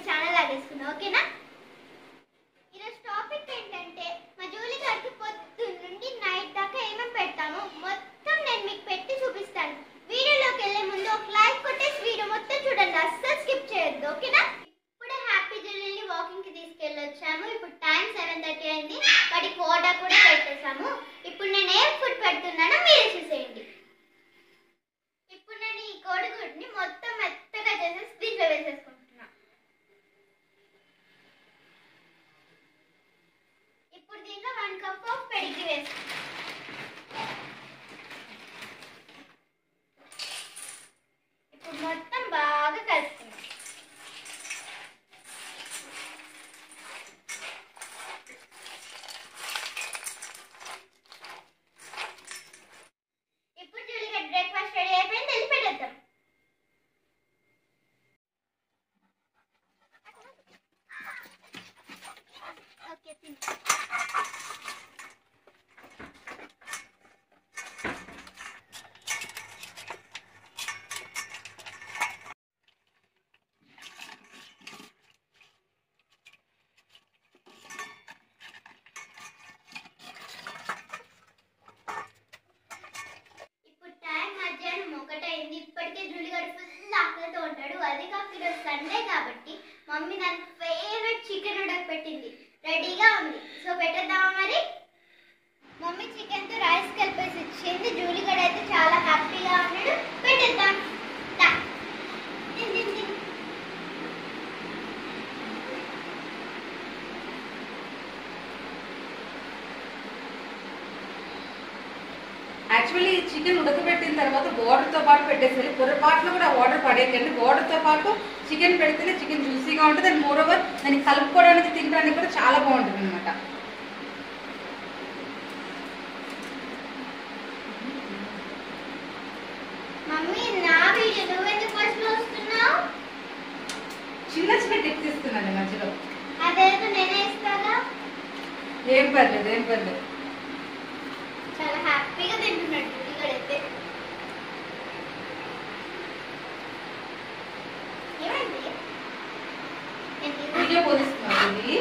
Channel లాగేసుకున్నా ఓకేనా ఈరోజు topic ఏంటంటే మా జూలీ గారికి పొద్దున్న నుండి నైట్ దాకా ఏమేమి పెడతాము మొత్తం నేను మీకు పెట్టి చూపిస్తాను వీడియోలోకి వెళ్ళే ముందు ఒక లైక్ కొట్టేసి వీడియో మొత్తం చూడండి అస్సలు స్కిప్ చేయొద్దు ఓకేనా ఇప్పుడే హ్యాపీ జూలీని వాకింగ్ కి తీసుకెళ్ళొచ్చాము ఇప్పుడు టైం సెవెన్ థర్టీ అయింది వాటికి వాటర్ కూడా పెట్టేశాము ఇప్పుడు నేను ఏం ఫుడ్ పెడుతున్నానో మీరే చూసేయండి ఇప్పుడు నేను ఈ కోడిగుడ్ని మొత్తం మెత్తగా చేసి స్క్రీన్లో వేసేసుకుంటున్నా ఇప్పుడు దీంట్లో వన్ కప్ ఆఫ్ పెడిగ్రీ వేసుకుంటాం ఇప్పుడు మొత్తం బాగా కలుపుకుందాం ఇప్పుడు జూలిగా బ్రేక్ఫాస్ట్ రెడీ అయిపోయింది వెళ్ళి పెట్టేద్దాం ఓకే తిను ఇప్పుడు టైం మధ్యాహ్నం ఒకటైంది ఇప్పటికే జూలి గారు ఫుల్ ఆకలితో ఉంటాడు అదే కాక ఈరోజు సండే కాబట్టి మమ్మీ దాని ఫేవరెట్ చికెన్ ఉడక పెట్టింది రెడీగా ఉంది సో పెట్టేద్దామా మరి మమ్మీ చికెన్ తో రైస్ కలిపేసి ఇచ్చింది జూలి గడ అయితే చాలా హ్యాపీగా ఉన్నాడు పెట్టేద్దాం దా. తిన్, తిన్, తిన్. యాక్చువల్లీ చికెన్ ఉడకబెట్టిన తర్వాత water తో పాటు పెట్టేసారి పొరపాట్లు కూడా వాటర్ పడేయకండి Water తో పాటు చికెన్ పెడితేనే చికెన్ జ్యూసీగా ఉంటుంది అండ్ మోర్ ఓవర్ దాన్ని కలుపుకోవడానికి తినడానికి కూడా చాలా బాగుంటుంది అనమాట మమ్మీ నా వీడియో నువ్వెందుకు ఫస్ట్ వస్తున్నావు చిన్న చిన్న టిప్స్ ఇస్తున్నాను ఈ మధ్యలో అదేదో నేనే ఇస్తాగా ఏం పర్లేదు ఏం పర్లేదు చాలా హ్యాపీగా తింటున్నాడు ఇక్కడైతే ఏమైంది ఏంటి? వీడియో పోదిస్తున్నాను ఇది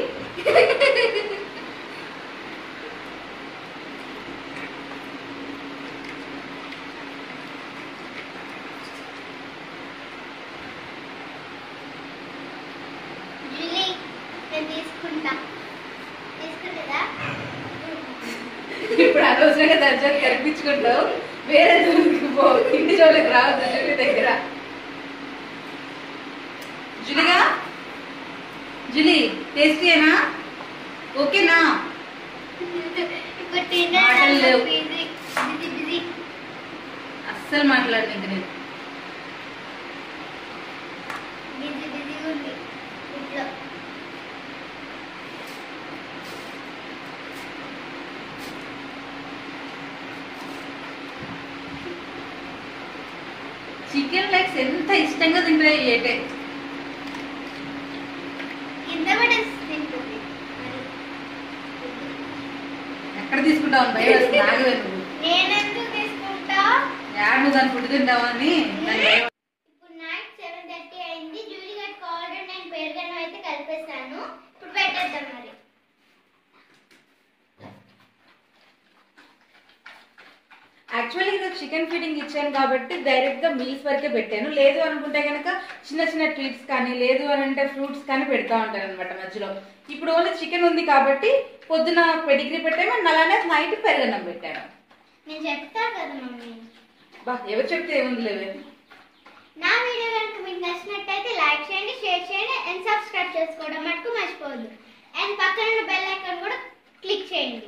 జూలీ నేను తీసుకుంటా తీసుకుంటుందా ఇప్పుడు అనవసరంగా దర్జాలు కనిపించుకుంటావు వేరే జోలికి పో ఇంటి జోలికి రావద్దు జులి దగ్గర జులిగా జులి టేస్టీయేనా ఓకేనా ఇప్పుడు మాటలు లేవు. తిన్నాను బిజీ బిజీ బిజీ అస్సలు మాట్లాడు ఇంక నేను బిజీ బిజీగా ఉంది ఇంట్లో చికెన్ లైక్స్ ఎంత ఇష్టంగా తింటాయి ఏటే కింద పడేసి తింటుంది మరి. ఎక్కడ తీసుకుంటావు భయం వస్తుంది ఆగవే నువ్వు నేనెందుకు తీసుకుంటా యాడ్ నువ్వు దాన్ని ఫుడ్ తింటావని దాని భయం. ఇప్పుడు నైట్ సెవెన్ థర్టీ అయింది జూలీ గట్ ఆల్రెడీ నేను పెరుగన్నం అయితే కలిపేసాను ఇప్పుడు పెట్టేద్దాం మరి యాక్చువల్లీ ఈరోజు చికెన్ ఫీడింగ్ ఇచ్చాను కాబట్టి డైరెక్ట్ గా మీల్స్ వరకే పెట్టాను లేదు అనుకుంటే కనుక చిన్న చిన్న ట్రీట్స్ కానీ లేదు అని అంటే ఫ్రూట్స్ కానీ పెడతా ఉంటాను అనమాట మధ్యలో ఇప్పుడు ఓన్లీ చికెన్ ఉంది కాబట్టి పొద్దున పెడిగ్రీ పెట్టాము అండ్ అలానే నైట్ పెరగన్నం పెట్టాను నేను చెప్తా కదా మమ్మీ బా ఎవరు చెప్తే ఏముంది లేవే నా వీడియో కనుక మీకు నచ్చినట్టయితే లైక్ చేయండి షేర్ చేయండి అండ్ సబ్స్క్రైబ్ చేసుకోవడం మటుకు మర్చిపోవద్దు అండ్ పక్కన ఉన్న బెల్ ఐకాన్ కూడా క్లిక్ చేయండి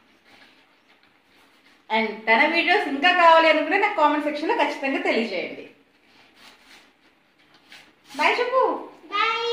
అండ్ తన వీడియోస్ ఇంకా కావాలి అనుకుంటే నాకు కామెంట్ సెక్షన్ లో ఖచ్చితంగా తెలియజేయండి బాయ్ చెప్పు బాయ్